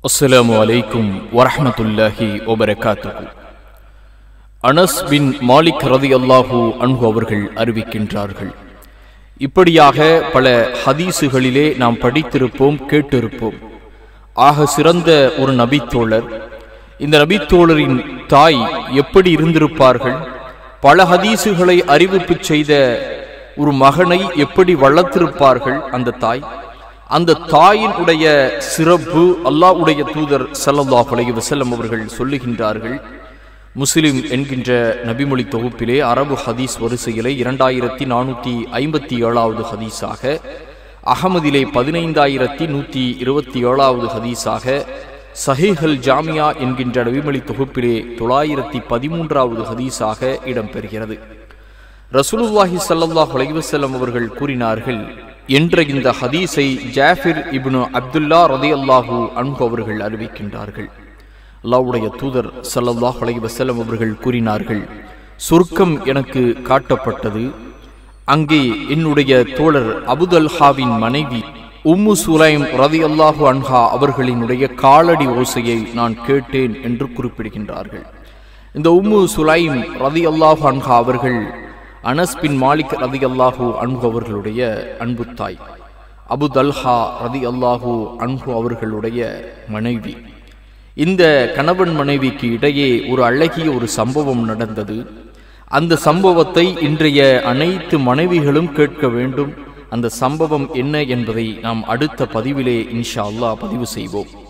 அஸ்ஸலாமு அலைக்கும் வரஹ்மத்துல்லாஹி வபரகாத்துஹு அனஸ் பின் மாலிக் ரதி அல்லாஹூ அன்ஹு அவர்கள் அறிவிக்கின்றார்கள் இப்படியாக பல ஹதீசுகளிலே நாம் படித்திருப்போம் கேட்டிருப்போம் ஆக சிறந்த ஒரு நபித்தோழர் இந்த நபித்தோழரின் தாய் எப்படி இருந்திருப்பார்கள் பல ஹதீசுகளை அறிவிப்பு செய்த ஒரு மகனை எப்படி வளர்த்திருப்பார்கள் அந்த தாய் அந்த தாயின் உடைய சிறப்பு அல்லாஹ்வுடைய தூதர் ஸல்லல்லாஹு அலைஹி வஸல்லம் அவர்கள் சொல்லுகின்றார்கள் முஸ்லிம் என்கின்ற நபிமொழி தொகுப்பிலே அரபு ஹதீஸ் வரிசையிலே இரண்டாயிரத்தி நானூற்றி ஐம்பத்தி ஏழாவது ஹதீஸாக அகமதிலே பதினைந்தாயிரத்தி நூற்றி இருபத்தி ஏழாவது ஹதீஸாக சஹீஹல் ஜாமியா என்கின்ற நபிமொழி தொகுப்பிலே தொள்ளாயிரத்தி பதிமூன்றாவது ஹதீஸாக இடம்பெறுகிறது ரசூலுல்லாஹி ஸல்லல்லாஹு அலைஹி வஸல்லம் அவர்கள் கூறினார்கள் என்ற இந்த ஹதீஸை ஜாஃபிர் இப்னு அப்துல்லா ரதியல்லாஹு அன்ஹு அவர்கள் அறிவிக்கின்றார்கள் அல்லாஹ்வுடைய தூதர் ஸல்லல்லாஹு அலைஹி வஸல்லம் அவர்கள் கூறினார்கள் சொர்க்கம் எனக்கு காட்டப்பட்டது அங்கே என்னுடைய தோழர் அபுதல்ஹாவின் மனைவி உம்மு சுலைம் ரதி அல்லாஹு அன்ஹா அவர்களினுடைய காலடி ஓசையை நான் கேட்டேன் என்று குறிப்பிடுகின்றார்கள் இந்த உம்மு சுலைம் ரதி அல்லாஹு அன்ஹா அவர்கள் அனஸ் பின் மாலிக் ரதி அல்லாஹூ அன்ஹு அவர்களுடைய அன்பு தாய் அபு தல்ஹா ரதி அல்லாஹூ அன்ஹு அவர்களுடைய மனைவி இந்த கணவன் மனைவிக்கு இடையே ஒரு அழகிய ஒரு சம்பவம் நடந்தது அந்த சம்பவத்தை இன்றைய அனைத்து மனைவிகளும் கேட்க வேண்டும் அந்த சம்பவம் என்ன என்பதை நாம் அடுத்த பதிவிலே இன்ஷா அல்லாஹ் பதிவு செய்வோம்